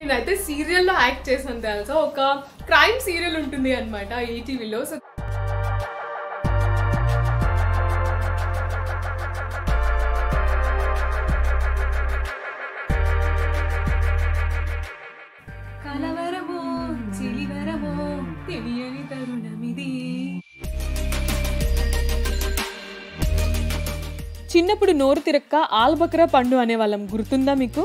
నేనైతే సీరియల్లో యాక్ట్ చేశాను తెలుసా ఒక క్రైమ్ సీరియల్ ఉంటుంది అనమాట ఈటీవీలో సో కలవరమో చిలివరమో తెలియని తరుణమిది చిన్నప్పుడు నోరు తిరక్క ఆల్బకరా పండు అనేవాళ్ళం గుర్తుందా మీకు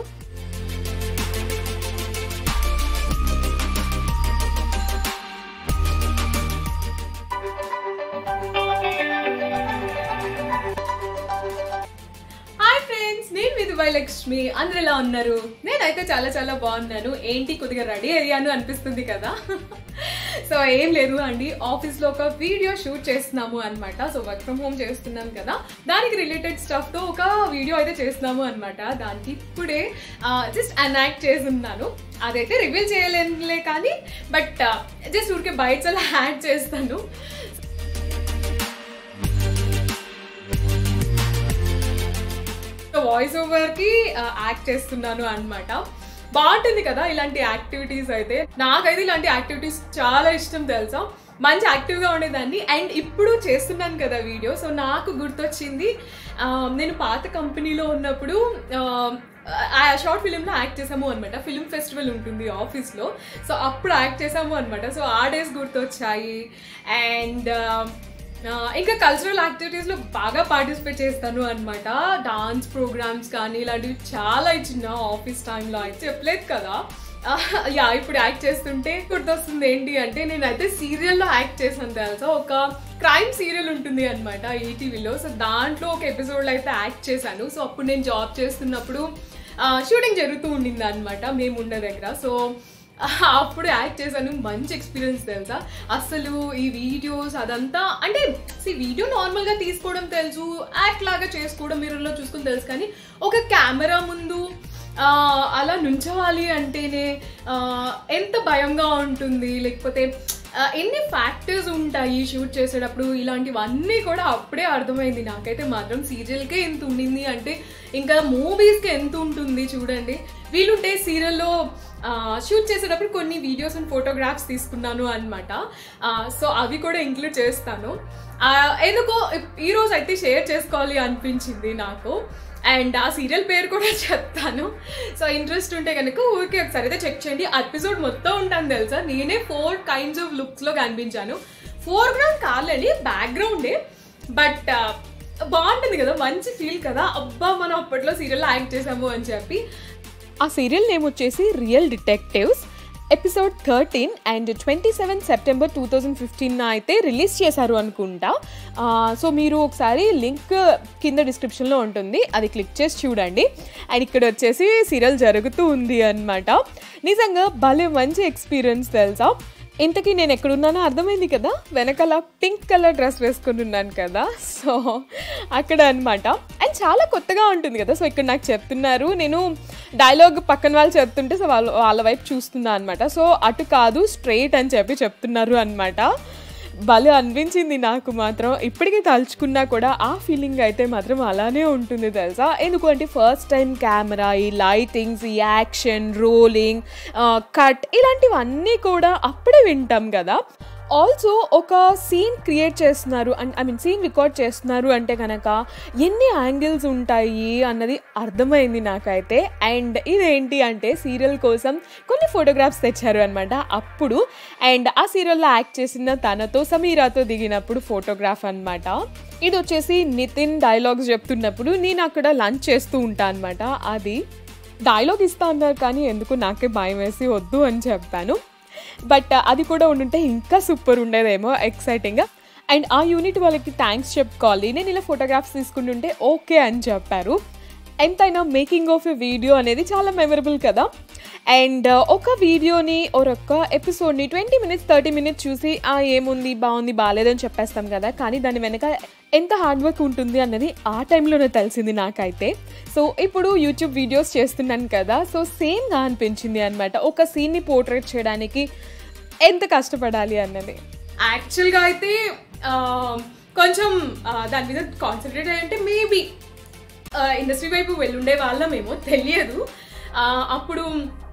హాయ్ ఫ్రెండ్స్ నేను మీ దుబాయ్ లక్ష్మి అందరు ఎలా ఉన్నారు నేనైతే చాలా చాలా బాగున్నాను ఏంటి కొద్దిగా రెడీ అయ్యాను అనిపిస్తుంది కదా సో ఏం లేదు అండి ఆఫీస్లో ఒక వీడియో షూట్ చేస్తున్నాము అనమాట సో వర్క్ ఫ్రమ్ హోమ్ చేస్తున్నాం కదా దానికి రిలేటెడ్ స్టఫ్తో ఒక వీడియో అయితే చేస్తున్నాము అనమాట దానికి ఇప్పుడే జస్ట్ అనాక్ట్ చేస్తున్నాను అదైతే రివీల్ చేయలేనులే కానీ బట్ జస్ట్ ఊరికే బయట అలా యాడ్ చేస్తాను వాయిస్ ఓవర్ కి యాక్ట్ చేస్తున్నాను అన్నమాట బాగుంటుంది కదా ఇలాంటి యాక్టివిటీస్ అయితే నాకైతే ఇలాంటి యాక్టివిటీస్ చాలా ఇష్టం తెలుసా మంచి యాక్టివ్గా ఉండేదాన్ని అండ్ ఇప్పుడు చేస్తున్నాను కదా వీడియో సో నాకు గుర్తొచ్చింది ఆ, నేను పాత కంపెనీలో ఉన్నప్పుడు ఆ, ఆ షార్ట్ ఫిలింలో యాక్ట్ చేసాము అనమాట ఫిల్మ్ ఫెస్టివల్ ఉంటుంది ఆఫీస్లో సో అప్పుడు యాక్ట్ చేసాము అనమాట సో ఆ డేస్ గుర్తొచ్చాయి అండ్ ఆ, ఇంకా కల్చరల్ యాక్టివిటీస్లో బాగా పార్టిసిపేట్ చేస్తాను అనమాట డాన్స్ ప్రోగ్రామ్స్ కానీ ఇలాంటివి చాలా ఇచ్చిన ఆఫీస్ టైంలో అయితే చెప్పలేదు కదా ఆ, యా ఇప్పుడు యాక్ట్ చేస్తుంటే గుర్తొస్తుంది ఏంటి అంటే నేనైతే సీరియల్లో యాక్ట్ చేశాను తెలుసా ఒక క్రైమ్ సీరియల్ ఉంటుంది అనమాట ఈటీవీలో సో దాంట్లో ఒక ఎపిసోడ్లో అయితే యాక్ట్ చేశాను సో అప్పుడు నేను జాబ్ చేస్తున్నప్పుడు షూటింగ్ జరుగుతూ ఉండింది అనమాట మేము ఉన్న దగ్గర సో అప్పుడు యాక్ట్ చేశాను మంచి ఎక్స్పీరియన్స్ తెలుసా అసలు ఈ వీడియోస్ అదంతా అంటే సి వీడియో నార్మల్గా తీసుకోవడం తెలుసు యాక్ట్ లాగా చేసుకోవడం మిర్రర్లో చూసుకుని తెలుసు కానీ ఒక కెమెరా ముందు ఆ, అలా నుంచోవాలి అంటేనే ఆ, ఎంత భయంగా ఉంటుంది లేకపోతే ఆ, ఎన్ని ఫ్యాక్టర్స్ ఉంటాయి షూట్ చేసేటప్పుడు ఇలాంటివన్నీ కూడా అప్పుడే అర్థమైంది నాకైతే మాత్రం సీరియల్కే ఎంత ఉండింది అంటే ఇంకా మూవీస్కి ఎంత ఉంటుంది చూడండి వీలుంటే సీరియల్లో షూట్ చేసేటప్పుడు కొన్ని వీడియోస్ అండ్ ఫోటోగ్రాఫ్స్ తీసుకున్నాను అనమాట సో అవి కూడా ఇంక్లూడ్ చేస్తాను ఆ, ఎందుకో ఈ రోజు అయితే షేర్ చేసుకోవాలి అనిపించింది నాకు అండ్ ఆ సీరియల్ పేరు కూడా చెప్తాను సో ఇంట్రెస్ట్ ఉంటే కనుక ఊరికే ఒకసారి అయితే చెక్ చేయండి ఎపిసోడ్ మొత్తం ఉంటాను తెలుసా నేనే ఫోర్ కైండ్స్ ఆఫ్ లుక్స్లో కనిపించాను ఫోర్ గ్రౌండ్ కాదండి బ్యాక్గ్రౌండే బట్ బాగుంటుంది కదా మంచి ఫీల్ కదా అబ్బా మనం అప్పట్లో సీరియల్లో యాక్ట్ చేసాము అని చెప్పి ఆ సీరియల్ నేమ్ వచ్చేసి real detectives episode thirteen and twenty seven September two thousand fifteen అయితే రిలీజ్ చేశారు అనుకుంటా ఆ, సో మీరు ఒకసారి లింక్ కింద డిస్క్రిప్షన్లో ఉంటుంది అది క్లిక్ చేసి చూడండి అండ్ ఇక్కడ వచ్చేసి సీరియల్ జరుగుతూ ఉంది అనమాట నిజంగా భలే మంచి ఎక్స్పీరియన్స్ తెలుసా ఇంతకీ నేను ఎక్కడున్నానో అర్థమైంది కదా వెనకాల పింక్ కలర్ డ్రెస్ వేసుకుని ఉన్నాను కదా సో అక్కడ అనమాట అండ్ చాలా కొత్తగా ఉంటుంది కదా సో ఇక్కడ నాకు చెప్తున్నారు నేను డైలాగ్ పక్కన వాళ్ళు చెప్తుంటే సో వాళ్ళ వాళ్ళ వైపు చూస్తున్నా అనమాట సో అటు కాదు స్ట్రైట్ అని చెప్పి చెప్తున్నారు అనమాట భలే అనిపించింది నాకు మాత్రం ఇప్పటికీ తలుచుకున్నా కూడా ఆ ఫీలింగ్ అయితే మాత్రం అలానే ఉంటుంది తెలుసా ఎందుకు అంటే ఫస్ట్ టైం కెమెరా ఈ లైటింగ్స్ ఈ యాక్షన్ రోలింగ్ కట్ ఇలాంటివన్నీ కూడా అప్పుడే వింటాం కదా ఆల్సో ఒక సీన్ క్రియేట్ చేస్తున్నారు and I mean scene record చేస్తున్నారు అంటే కనుక ఎన్ని యాంగిల్స్ ఉంటాయి అన్నది అర్థమైంది నాకైతే అండ్ ఇదేంటి అంటే సీరియల్ కోసం కొన్ని ఫోటోగ్రాఫ్స్ తెచ్చారు అనమాట అప్పుడు అండ్ ఆ సీరియల్లో యాక్ట్ చేసిన తనతో సమీరాతో దిగినప్పుడు ఫోటోగ్రాఫ్ అనమాట ఇది వచ్చేసి నితిన్ డైలాగ్స్ చెప్తున్నప్పుడు నేను అక్కడ లంచ్ చేస్తూ ఉంటాను అనమాట అది డైలాగ్ ఇస్తా అన్నారు కానీ ఎందుకు నాకే భయం వేసి వద్దు అని చెప్పాను బట్ అది కూడా ఉండుంటే ఇంకా సూపర్ ఉండేదేమో ఎక్సైటింగ్గా అండ్ ఆ యూనిట్ వాళ్ళకి థ్యాంక్స్ చెప్పుకోవాలి నేను ఇలా ఫోటోగ్రాఫ్స్ తీసుకుంటుంటే ఓకే అని చెప్పారు ఎంతైనా మేకింగ్ ఆఫ్ ఎ వీడియో అనేది చాలా మెమరబుల్ కదా అండ్ ఒక వీడియోని or ఒక ఎపిసోడ్ని ట్వంటీ మినిట్స్ థర్టీ మినిట్స్ చూసి ఆ ఏముంది బాగుంది బాగాలేదని చెప్పేస్తాం కదా కానీ దాని వెనక ఎంత హార్డ్ వర్క్ ఉంటుంది అన్నది ఆ టైంలోనే తెలిసింది నాకైతే సో ఇప్పుడు యూట్యూబ్ వీడియోస్ చేస్తున్నాను కదా సో సేమ్గా అనిపించింది అనమాట ఒక సీన్ని పోర్ట్రేట్ చేయడానికి ఎంత కష్టపడాలి అన్నది యాక్చువల్గా అయితే ఆ, కొంచెం ఆ, దాని మీద కాన్సన్ట్రేట్ అయ్యంటే మేబీ ఇండస్ట్రీ వైపు వెళ్ళుండే వాళ్ళమేమో తెలియదు ఆ, అప్పుడు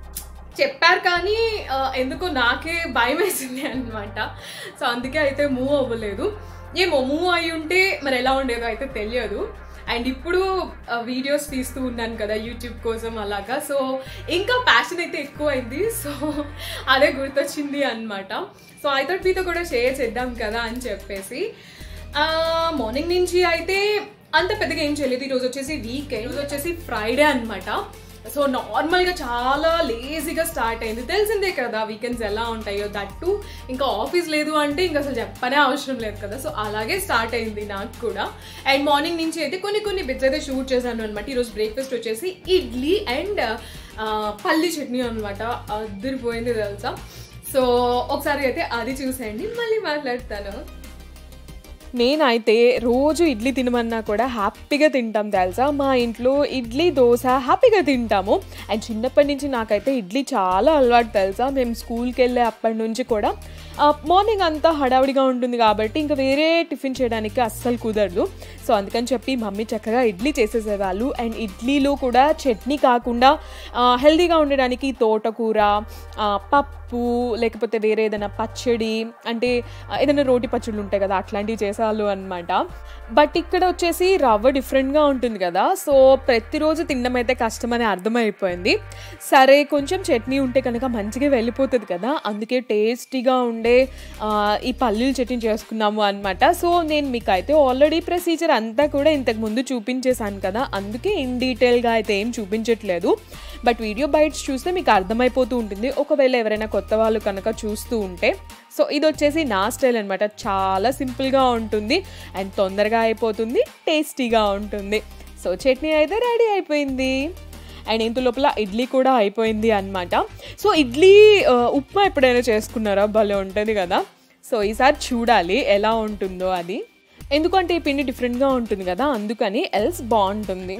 చెప్పారు కానీ ఆ, ఎందుకో నాకే భయం వేసింది అనమాట సో అందుకే అయితే మూవ్ అవ్వలేదు ఏమో మూవ్ అయి ఉంటే మరి ఎలా ఉండేదో అయితే తెలియదు అండ్ ఇప్పుడు వీడియోస్ తీస్తూ ఉన్నాను కదా యూట్యూబ్ కోసం అలాగా సో ఇంకా ప్యాషన్ అయితే ఎక్కువైంది సో అదే గుర్తొచ్చింది అనమాట సో ఐ థాట్ మీతో కూడా షేర్ చేద్దాం కదా అని చెప్పేసి మార్నింగ్ నుంచి అయితే అంత పెద్దగా ఏం చేయలేదు ఈరోజు వచ్చేసి వీకెండ్ ఈరోజు వచ్చేసి ఫ్రైడే అనమాట సో నార్మల్గా చాలా లేజీగా స్టార్ట్ అయింది తెలిసిందే కదా వీకెండ్స్ ఎలా ఉంటాయో దట్టు ఇంకా ఆఫీస్ లేదు అంటే ఇంకా అసలు చెప్పనే అవసరం లేదు కదా సో అలాగే స్టార్ట్ అయింది నాకు కూడా అండ్ మార్నింగ్ నుంచి అయితే కొన్ని కొన్ని బిట్స్ అయితే షూట్ చేశాను అనమాట ఈరోజు బ్రేక్ఫాస్ట్ వచ్చేసి ఇడ్లీ అండ్ పల్లి చట్నీ అనమాట అదిరిపోయింది తెలుసా సో ఒకసారి అయితే అది చూసేయండి మళ్ళీ మాట్లాడతాను నేనైతే రోజు ఇడ్లీ తినమన్నా కూడా హ్యాపీగా తింటాం తెలుసా మా ఇంట్లో ఇడ్లీ దోశ హ్యాపీగా తింటాము అండ్ చిన్నప్పటి నుంచి నాకైతే ఇడ్లీ చాలా అలవాటు తెలుసా మేము స్కూల్కి వెళ్ళే అప్పటి నుంచి కూడా మార్నింగ్ అంతా హడావిడిగా ఉంటుంది కాబట్టి ఇంకా వేరే టిఫిన్ చేయడానికి అస్సలు కుదరదు సో అందుకని చెప్పి మమ్మీ చక్కగా ఇడ్లీ చేసేసేవాళ్ళు అండ్ ఇడ్లీలో కూడా చట్నీ కాకుండా హెల్తీగా ఉండడానికి తోటకూర ఆ, పప్పు లేకపోతే వేరే ఏదైనా పచ్చడి అంటే ఆ, ఏదైనా రోటి పచ్చళ్ళు ఉంటాయి కదా అట్లాంటివి చేసేవాళ్ళు అనమాట బట్ ఇక్కడ వచ్చేసి రవ్వ డిఫరెంట్గా ఉంటుంది కదా సో ప్రతిరోజు తినడం అయితే కష్టమని అర్థమైపోయింది సరే కొంచెం చట్నీ ఉంటే కనుక మంచిగా వెళ్ళిపోతుంది కదా అందుకే టేస్టీగా ఉండే ఆ, ఈ పల్లీల చట్నీ చేసుకున్నాము అనమాట సో నేను మీకు అయితే ఆల్రెడీ ప్రొసీజర్ అంతా కూడా ఇంతకు ముందు చూపించేశాను కదా అందుకే ఇన్ డీటెయిల్గా అయితే ఏం చూపించట్లేదు బట్ వీడియో బైట్స్ చూస్తే మీకు అర్థమైపోతూ ఉంటుంది ఒకవేళ ఎవరైనా కొత్త వాళ్ళు కనుక చూస్తూ ఉంటే సో ఇది వచ్చేసి నా స్టైల్ అనమాట చాలా సింపుల్గా ఉంటుంది అండ్ తొందరగా అయిపోతుంది టేస్టీగా ఉంటుంది సో చట్నీ అయితే రెడీ అయిపోయింది అండ్ ఇంత లోపల ఇడ్లీ కూడా అయిపోయింది అనమాట సో ఇడ్లీ ఆ, ఉప్మా ఎప్పుడైనా చేసుకున్నారా భలే ఉంటుంది కదా సో ఈసారి చూడాలి ఎలా ఉంటుందో అది ఎందుకంటే ఈ పిండి డిఫరెంట్గా ఉంటుంది కదా అందుకని ఎల్స్ బాగుంటుంది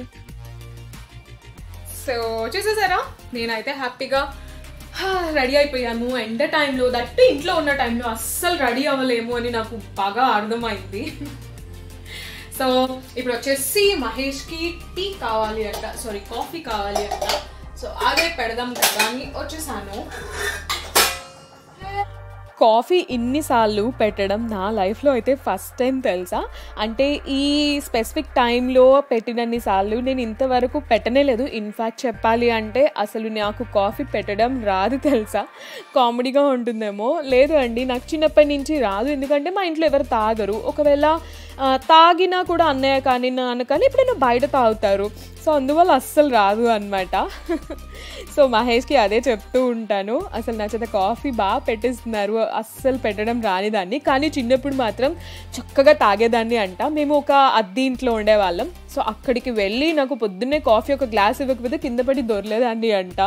సో చూసేసారా నేనైతే హ్యాపీగా రెడీ అయిపోయాను ఎండ టైంలో దట్టు ఇంట్లో ఉన్న టైంలో అస్సలు రెడీ అవ్వలేము అని నాకు బాగా అర్థమైంది సో ఇప్పుడు వచ్చేసి మహేష్కి టీ కావాలి అంట సారీ కాఫీ కావాలి అంట సో అదే పెడదాం కదా అని వచ్చేసాను కాఫీ ఇన్నిసార్లు పెట్టడం నా లైఫ్లో అయితే ఫస్ట్ టైం తెలుసా అంటే ఈ స్పెసిఫిక్ టైంలో పెట్టినన్ని సార్లు నేను ఇంతవరకు పెట్టనే లేదు ఇన్ఫ్యాక్ట్ చెప్పాలి అంటే అసలు నాకు కాఫీ పెట్టడం రాదు తెలుసా కామెడీగా ఉంటుందేమో లేదు అండి నాకు చిన్నప్పటి నుంచి రాదు ఎందుకంటే మా ఇంట్లో ఎవరు తాగరు ఒకవేళ ఆ, తాగినా కూడా అన్నయ్య కానీ నాన్న కానీ ఎప్పుడైనా బయట తాగుతారు సో అందువల్ల అస్సలు రాదు అనమాట సో మహేష్కి అదే చెప్తూ ఉంటాను అసలు నా చేత కాఫీ బాగా పెట్టిస్తున్నారు అస్సలు పెట్టడం రానిదాన్ని కానీ చిన్నప్పుడు మాత్రం చక్కగా తాగేదాన్ని అంట మేము ఒక అద్దె ఇంట్లో ఉండేవాళ్ళం సో అక్కడికి వెళ్ళి నాకు పొద్దున్నే కాఫీ ఒక గ్లాస్ ఇవ్వకపోతే కింద పడి దొరలేదాన్ని అంట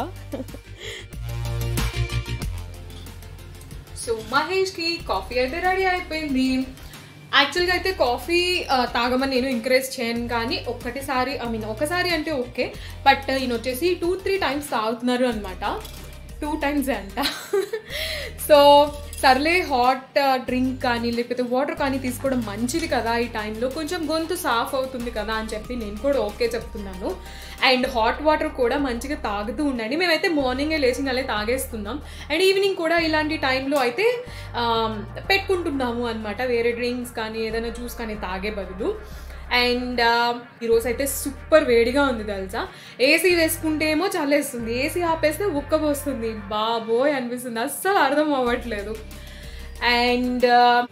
సో మహేష్కి కాఫీ అయితే రెడీ అయిపోయింది యాక్చువల్గా అయితే కాఫీ ఆ, తాగమని నేను ఎంకరేజ్ చేయను కానీ ఒక్కటిసారి ఐ మీన్ ఒకసారి అంటే ఓకే బట్ ఈయన వచ్చేసి టూ త్రీ టైమ్స్ తాగుతున్నారు అనమాట టూ టైమ్స్ అంట సో సర్లే హాట్ డ్రింక్ కానీ లేకపోతే వాటర్ కానీ తీసుకోవడం మంచిది కదా ఈ టైంలో కొంచెం గొంతు సాఫ్ అవుతుంది కదా అని చెప్పి నేను కూడా ఓకే చెప్తున్నాను అండ్ హాట్ వాటర్ కూడా మంచిగా తాగుతూ ఉండండి మేమైతే మార్నింగే లేచి అలా తాగేస్తున్నాం అండ్ ఈవినింగ్ కూడా ఇలాంటి టైంలో అయితే ఆమ్, పెట్టుకుంటున్నాము అనమాట వేరే డ్రింక్స్ కానీ ఏదైనా జ్యూస్ కానీ తాగే బదులు అండ్ ఈరోజు అయితే సూపర్ వేడిగా ఉంది తెలుసా ఏసీ వేసుకుంటే ఏమో చల్లేస్తుంది ఏసీ ఆపేస్తే ఉక్కబోస్తుంది బాబోయ్ అనిపిస్తుంది అస్సలు అర్థం అవ్వట్లేదు అండ్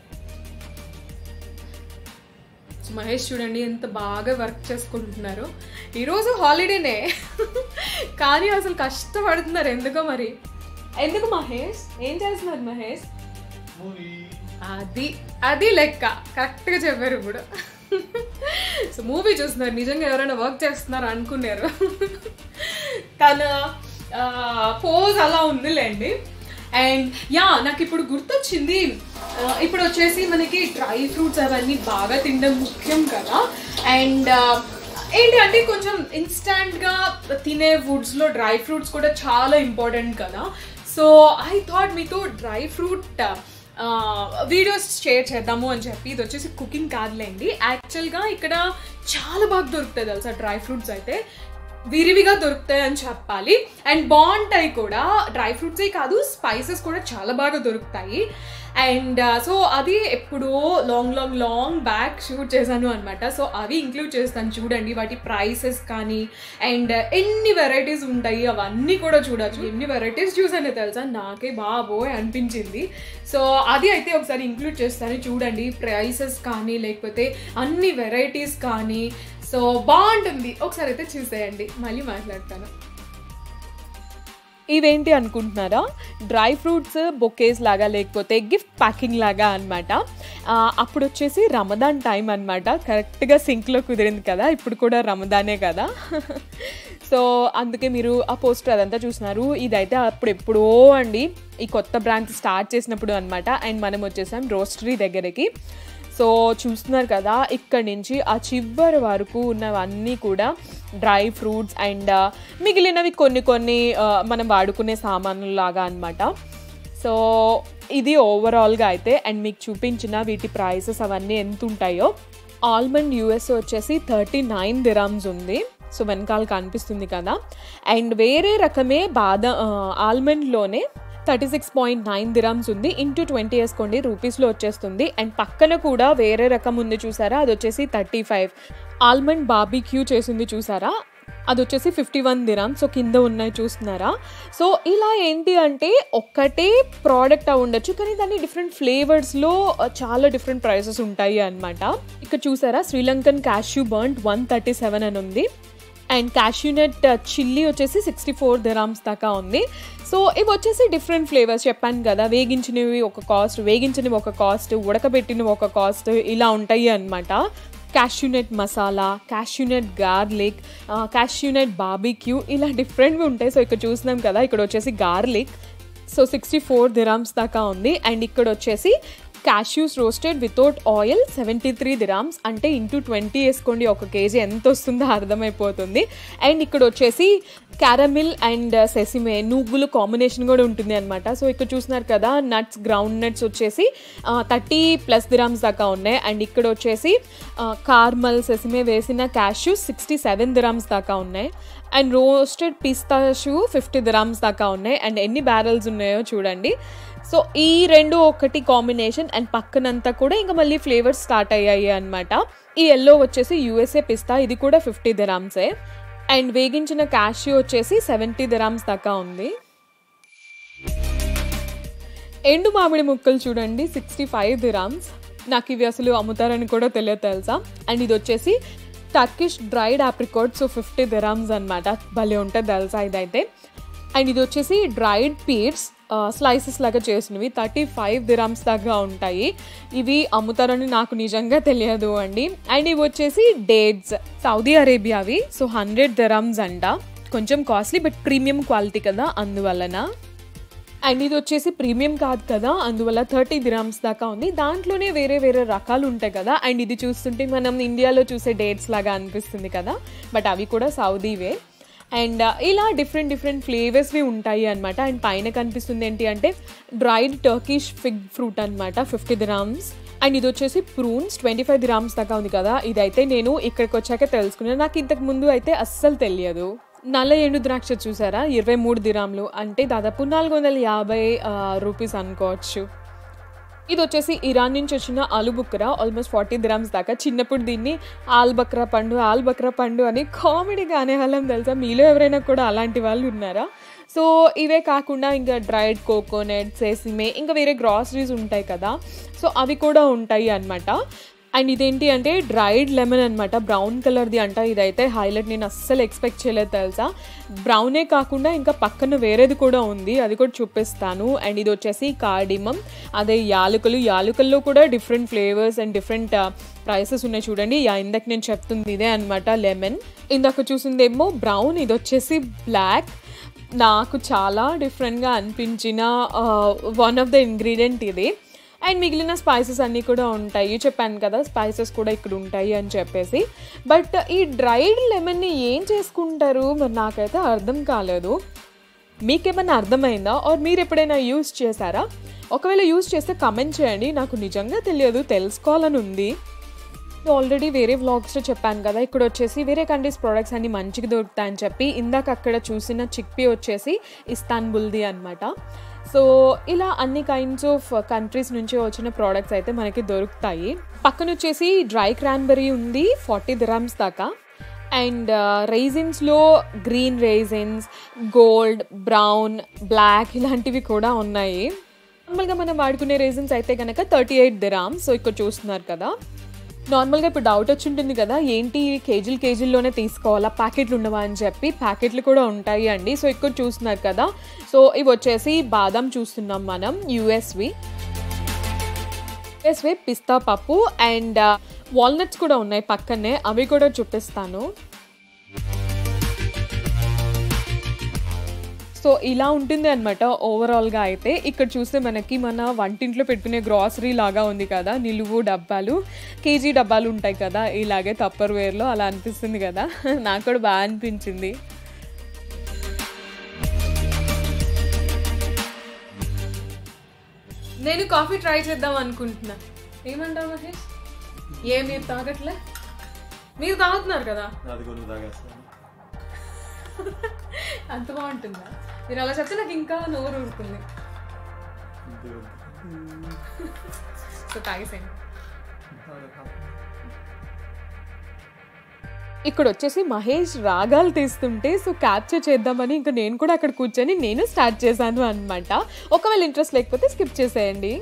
మహేష్ చూడండి ఎంత బాగా వర్క్ చేసుకుంటున్నారు ఈరోజు హాలిడేనే కానీ అసలు కష్టపడుతున్నారు ఎందుకో మరి ఎందుకు మహేష్ ఏం చేస్తున్నారు మహేష్ అది అది లెక్క కరెక్ట్గా చెప్పారు ఇప్పుడు సో మూవీ చూస్తున్నారు నిజంగా ఎవరైనా వర్క్ చేస్తున్నారు అనుకున్నారు తన పోజ్ అలా ఉందిలేండి అండ్ యా నాకు ఇప్పుడు గుర్తొచ్చింది ఆ, ఇప్పుడు వచ్చేసి మనకి డ్రై ఫ్రూట్స్ అవన్నీ బాగా తినడం ముఖ్యం కదా అండ్ ఏంటి అంటే కొంచెం ఇన్స్టంట్గా తినే ఫుడ్స్లో డ్రై ఫ్రూట్స్ కూడా చాలా ఇంపార్టెంట్ కదా సో ఐ థాట్ మీతో డ్రై ఫ్రూట్ వీడియోస్ షేర్ చేద్దాము అని చెప్పి ఇది వచ్చేసి కుకింగ్ కాదులేండి యాక్చువల్గా ఇక్కడ చాలా బాగా దొరుకుతాయి తెలుసా డ్రై ఫ్రూట్స్ అయితే విరివిగా దొరుకుతాయి అని చెప్పాలి అండ్ బాగుంటాయి కూడా డ్రై ఫ్రూట్సే కాదు స్పైసెస్ కూడా చాలా బాగా దొరుకుతాయి అండ్ సో అది ఎప్పుడో long long long back shoot చేశాను అనమాట సో అవి ఇంక్లూడ్ చేస్తాను చూడండి వాటి ప్రైసెస్ కానీ అండ్ ఎన్ని వెరైటీస్ ఉంటాయి అవన్నీ కూడా చూడొచ్చు ఎన్ని వెరైటీస్ చూసానో తెలుసా నాకే బాబోయ్ అనిపించింది సో అది అయితే ఒకసారి ఇంక్లూడ్ చేస్తాను చూడండి ప్రైసెస్ కానీ లేకపోతే అన్ని వెరైటీస్ కానీ సో బాగుంటుంది ఒకసారి అయితే చూసేయండి మళ్ళీ మాట్లాడతాను ఇవేంటి అనుకుంటున్నారా డ్రై ఫ్రూట్స్ బొకేస్ లాగా లేకపోతే గిఫ్ట్ ప్యాకింగ్ లాగా అనమాట అప్పుడు వచ్చేసి రమదాన్ టైం అనమాట కరెక్ట్గా సింక్లో కుదిరింది కదా ఇప్పుడు కూడా రమదానే కదా సో అందుకే మీరు ఆ పోస్టర్ అదంతా చూసినారు ఇదైతే అప్పుడు ఎప్పుడో అండి ఈ కొత్త బ్రాంచ్ స్టార్ట్ చేసినప్పుడు అనమాట అండ్ మనం వచ్చేసాం రోస్టరీ దగ్గరికి సో చూస్తున్నారు కదా ఇక్కడ నుంచి ఆ చివరి వరకు ఉన్నవన్నీ కూడా డ్రై ఫ్రూట్స్ అండ్ మిగిలినవి కొన్ని కొన్ని ఆ, మనం వాడుకునే సామాన్లు లాగా అనమాట సో ఇది ఓవరాల్గా అయితే అండ్ మీకు చూపించిన వీటి ప్రైసెస్ అవన్నీ ఎంత ఉంటాయో ఆల్మండ్ యూఎస్ వచ్చేసి థర్టీ నైన్ దిరామ్స్ ఉంది సో వెనకాల కనిపిస్తుంది కదా అండ్ వేరే రకమే బాదం ఆల్మండ్లోనే thirty six point nine dirhams ఉంది ఇంటూ ట్వంటీ వేసుకోండి రూపీస్లో వచ్చేస్తుంది అండ్ పక్కన కూడా వేరే రకం ఉంది చూసారా అది వచ్చేసి థర్టీ ఫైవ్ ఆల్మండ్ బాబీక్యూ చేసింది చూసారా అది వచ్చేసి ఫిఫ్టీ వన్ దిరామ్ సో కింద ఉన్నాయి చూస్తున్నారా సో ఇలా ఏంటి అంటే ఒక్కటే ప్రోడక్ట్ అయి ఉండొచ్చు కానీ దాన్ని డిఫరెంట్ ఫ్లేవర్స్లో చాలా డిఫరెంట్ ప్రైసెస్ ఉంటాయి అన్నమాట ఇక్కడ చూసారా Sri Lankan cashew burnt one thirty seven అని ఉంది అండ్ క్యాష్యూనట్ చిల్లీ వచ్చేసి సిక్స్టీ ఫోర్ దిరామ్స్ దాకా ఉంది సో ఇవి వచ్చేసి డిఫరెంట్ ఫ్లేవర్స్ చెప్పాను కదా వేగించినవి ఒక కాస్ట్ వేగించినవి ఒక కాస్ట్ ఉడకబెట్టినవి ఒక కాస్ట్ ఇలా ఉంటాయి అన్నమాట cashewnut masala cashewnut garlic cashewnut barbecue ఇలా డిఫరెంట్వి ఉంటాయి సో ఇక్కడ చూస్తున్నాం కదా ఇక్కడ వచ్చేసి garlic so sixty four dirhams దాకా ఉంది అండ్ ఇక్కడ వచ్చేసి cashews roasted without oil seventy three dirhams అంటే ఇంటూ ట్వంటీ వేసుకోండి ఒక కేజీ ఎంత వస్తుందో అర్థమైపోతుంది అండ్ ఇక్కడ వచ్చేసి క్యారమిల్ అండ్ సెసిమే నువ్వులు కాంబినేషన్ కూడా ఉంటుంది అనమాట సో ఇక్కడ చూస్తున్నారు కదా నట్స్ గ్రౌండ్ నట్స్ వచ్చేసి థర్టీ ప్లస్ దిరామ్స్ దాకా ఉన్నాయి అండ్ ఇక్కడ వచ్చేసి కార్మల్ సెసిమే వేసిన క్యాష్యూస్ సిక్స్టీ సెవెన్ దిరామ్స్ దాకా ఉన్నాయి and roasted pistachio fifty dirhams దాకా ఉన్నాయి అండ్ ఎన్ని బ్యారల్స్ ఉన్నాయో చూడండి సో ఈ రెండు ఒకటి కాంబినేషన్ అండ్ పక్కనంతా కూడా ఇంకా మళ్ళీ ఫ్లేవర్స్ స్టార్ట్ అయ్యాయి అనమాట ఈ ఎల్లో వచ్చేసి యూఎస్ఏ పిస్తా ఇది కూడా ఫిఫ్టీ దిరామ్సే అండ్ వేగించిన క్యాష్యూ వచ్చేసి సెవెంటీ దిరామ్స్ దాకా ఉంది ఎండు మామిడి ముక్కలు చూడండి సిక్స్టీ ఫైవ్ దిరామ్స్ నాకు ఇవి అసలు అమ్ముతారని కూడా తెలియదు తెలుసా అండ్ ఇది వచ్చేసి Turkish dried apricot so fifty dirhams అనమాట భలే ఉంటుంది తెలుసా ఇదైతే అండ్ ఇది వచ్చేసి డ్రైడ్ పీట్స్ స్లైసెస్ లాగా చేసినవి థర్టీ ఫైవ్ దిరామ్స్ దాకా ఉంటాయి ఇవి అమ్ముతారని నాకు నిజంగా తెలియదు అండి అండ్ ఇవి వచ్చేసి డేట్స్ సౌదీ అరేబియావి సో హండ్రెడ్ దిరామ్స్ అంట కొంచెం కాస్ట్లీ బట్ ప్రీమియం క్వాలిటీ కదా అందువలన అండ్ ఇది వచ్చేసి ప్రీమియం కాదు కదా అందువల్ల థర్టీ గ్రామ్స్ దాకా ఉంది దాంట్లోనే వేరే వేరే రకాలు ఉంటాయి కదా అండ్ ఇది చూస్తుంటే మనం ఇండియాలో చూసే డేట్స్ లాగా అనిపిస్తుంది కదా బట్ అవి కూడా సౌదీవే అండ్ ఇలా డిఫరెంట్ డిఫరెంట్ ఫ్లేవర్స్వి ఉంటాయి అనమాట అండ్ పైన కనిపిస్తుంది ఏంటి అంటే డ్రైడ్ టర్కిష్ ఫిగ్ ఫ్రూట్ అనమాట ఫిఫ్టీ గ్రామ్స్ అండ్ ఇది వచ్చేసి ప్రూన్స్ ట్వంటీ ఫైవ్ గ్రామ్స్ దాకా ఉంది కదా ఇదైతే నేను ఇక్కడికి వచ్చాక తెలుసుకున్నాను నాకు ఇంతకు ముందు అయితే అస్సలు తెలియదు నల్ల ఎండు ద్రాక్ష చూసారా ఇరవై మూడు దిరాములు అంటే దాదాపు నాలుగు వందల యాభై రూపీస్ అనుకోవచ్చు ఇది వచ్చేసి ఇరాన్ నుంచి వచ్చిన ఆలు బుక్రా ఆల్మోస్ట్ ఫార్టీ గ్రామ్స్ దాకా చిన్నప్పుడు దీన్ని ఆల్ బక్రా పండు ఆల్ బక్రా పండు అని కామెడీగా అనేవాళ్ళం తెలుసా మీలో ఎవరైనా కూడా అలాంటి వాళ్ళు ఉన్నారా సో ఇవే కాకుండా ఇంకా డ్రైడ్ కోకోనట్ సేసిమే ఇంకా వేరే గ్రాసరీస్ ఉంటాయి కదా సో అవి కూడా ఉంటాయి అన్నమాట అండ్ ఇదేంటి అంటే డ్రైడ్ లెమన్ అనమాట బ్రౌన్ కలర్ది అంట ఇదైతే హైలైట్ నేను అస్సలు ఎక్స్పెక్ట్ చేయలేదు తెలుసా బ్రౌనే కాకుండా ఇంకా పక్కన వేరేది కూడా ఉంది అది కూడా చూపిస్తాను అండ్ ఇది వచ్చేసి కార్డిమం అదే యాలకులు యాలకుల్లో కూడా different flavours and different prices ఉన్నాయి చూడండి యా ఇందాక నేను చెప్తుంది ఇదే అనమాట లెమన్ ఇందాక చూసిందేమో బ్రౌన్ ఇది వచ్చేసి బ్లాక్ నాకు చాలా డిఫరెంట్గా అనిపించిన వన్ ఆఫ్ ద ఇంగ్రీడియంట్ ఇది అండ్ మిగిలిన స్పైసెస్ అన్నీ కూడా ఉంటాయి చెప్పాను కదా స్పైసెస్ కూడా ఇక్కడ ఉంటాయి అని చెప్పేసి బట్ ఈ డ్రైడ్ లెమన్ని ఏం చేసుకుంటారు మరి నాకైతే అర్థం కాలేదు మీకేమైనా అర్థమైందా ఆర్ మీరు ఎప్పుడైనా యూస్ చేశారా ఒకవేళ యూస్ చేస్తే కమెంట్ చేయండి నాకు నిజంగా తెలియదు తెలుసుకోవాలని ఉంది ఆల్రెడీ వేరే వ్లాగ్స్లో చెప్పాను కదా ఇక్కడ వచ్చేసి వేరే కంట్రీస్ ప్రోడక్ట్స్ అన్ని మంచిగా దొరుకుతాయని చెప్పి ఇందాక అక్కడ చూసిన చిక్పీ వచ్చేసి ఇస్తాన్బుల్ది అనమాట సో ఇలా అన్ని కైండ్స్ ఆఫ్ కంట్రీస్ నుంచి వచ్చిన ప్రోడక్ట్స్ అయితే మనకి దొరుకుతాయి పక్కన వచ్చేసి డ్రై క్రాన్బెరీ ఉంది ఫార్టీ గ్రామ్స్ దాకా అండ్ రైజిన్స్లో green raisins gold brown black ఇలాంటివి కూడా ఉన్నాయి నార్మల్గా మనం వాడుకునే రైజిన్స్ అయితే కనుక థర్టీ ఎయిట్ దిరామ్స్ సో ఇక్కడ చూస్తున్నారు కదా నార్మల్గా ఇప్పుడు డౌట్ వచ్చి ఉంటుంది కదా ఏంటి కేజీలు కేజీల్లోనే తీసుకోవాలా ప్యాకెట్లు ఉండవా అని చెప్పి ప్యాకెట్లు కూడా ఉంటాయి అండి సో ఇక్కడ చూస్తున్నారు కదా సో ఇవి వచ్చేసి బాదం చూస్తున్నాం మనం యుఎస్వి యుఎస్వి పిస్తా పప్పు అండ్ వాల్నట్స్ కూడా ఉన్నాయి పక్కనే అవి కూడా చూపిస్తాను సో ఇలా ఉంటుంది అనమాట ఓవరాల్గా అయితే ఇక్కడ చూస్తే మనకి మన వంటింట్లో పెట్టుకునే గ్రాసరీ లాగా ఉంది కదా నిలువు డబ్బాలు కేజీ డబ్బాలు ఉంటాయి కదా ఇలాగే తప్పర్ వేర్లో అలా అనిపిస్తుంది కదా నాకు కూడా బాగా అనిపించింది నేను కాఫీ ట్రై చేద్దాం అనుకుంటున్నా ఏమంటావు మహేష్ ఏ మీరు తాగట్లే మీరు తాగుతున్నారు కదా అది కొన్ని తాగేస్తాను అంత బాగుంటుందా మీరు అలా చెప్తే నాకు ఇంకా నోరు ఊరుతుంది సో తాగేసేయండి ఇక్కడ వచ్చేసి మహేష్ రాగాలు తీస్తుంటే సో క్యాప్చర్ చేద్దామని ఇంకా నేను కూడా అక్కడ కూర్చొని నేను స్టార్ట్ చేశాను అనమాట ఒకవేళ ఇంట్రెస్ట్ లేకపోతే స్కిప్ చేసేయండి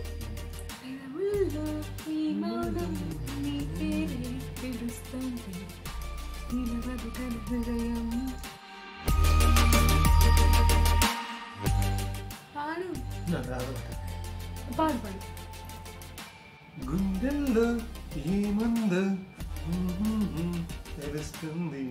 పాడు నాకు రాదు. పాడు పాడు గుండెల్లో ఏముందో తెలుస్తుంది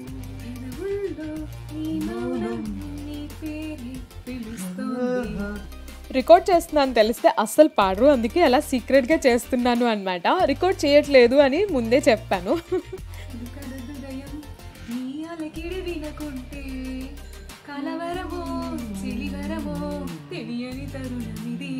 రికార్డ్ చేస్తున్నాను తెలిస్తే అస్సలు పాడరు అందుకే అలా సీక్రెట్గా చేస్తున్నాను అనమాట రికార్డ్ చేయట్లేదు అని ముందే చెప్పాను కలవరమో చిలివరమో తెలియని తరుణమిది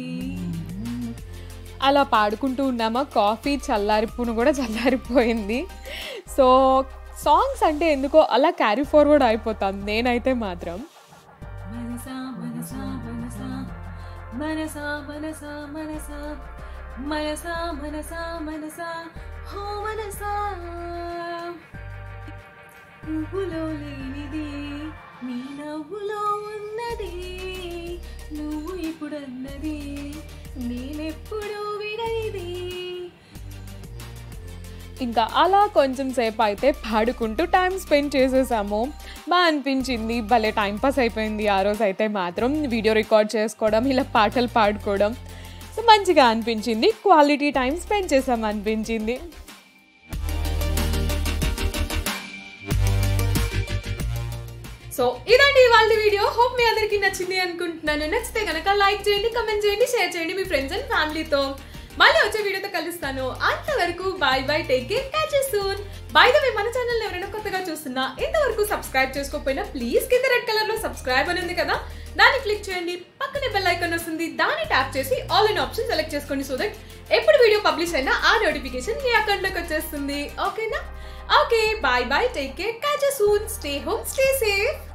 అలా పాడుకుంటూ ఉన్నామా కాఫీ చల్లారిపోను కూడా చల్లారిపోయింది సో సాంగ్స్ అంటే ఎందుకో అలా క్యారీ ఫార్వర్డ్ అయిపోతాను నేనైతే మాత్రం మనసా మనసా మనసా మనసా మనసా మనసా మనసా మనసా మనసా హో మనసా నువ్వులో లేనిది నీ నవ్వులో ఉన్నది నువ్వు ఇప్పుడు అన్నది నేనెప్పుడు విననిది ఇంకా అలా కొంచెం సేపు అయితే పాడుకుంటూ టైం స్పెండ్ చేసేసాము బాగా అనిపించింది భలే టైం పాస్ అయిపోయింది ఆ రోజు అయితే మాత్రం వీడియో రికార్డ్ చేసుకోవడం ఇలా పాటలు పాడుకోవడం సో మంచిగా అనిపించింది క్వాలిటీ టైం స్పెండ్ చేసాం అనిపించింది సో ఇదండి ఇవాళ వీడియో హోప్ మీ అందరికీ నచ్చింది అనుకుంటున్నాను నచ్చితే కనుక లైక్ చేయండి కమెంట్ చేయండి షేర్ చేయండి మీ ఫ్రెండ్స్ అండ్ ఫ్యామిలీతో మళ్ళీ వచ్చే వీడియోతో కలుస్తాను అంతవరకు bye bye take care catch soon by the way మన ఛానల్ ఎవరైనా కొత్తగా చూస్తున్నా ఇంతవరకు సబ్స్క్రైబ్ చేసుకోకపోయినా ప్లీజ్ కింద రెడ్ కలర్ లో సబ్స్క్రైబ్ అని ఉంది కదా దాన్ని క్లిక్ చేయండి పక్కనే బెల్ ఐకాన్ వస్తుంది దాన్ని ట్యాప్ చేసి ఆల్ ఇన్ ఆప్షన్ సెలెక్ట్ చేసుకోండి సో దట్ ఎప్పుడు వీడియో పబ్లిష్ అయినా ఆ నోటిఫికేషన్ మీ అకౌంట్ లోకి వచ్చేస్తుంది ఓకేనా okay bye bye take care catch soon stay home stay safe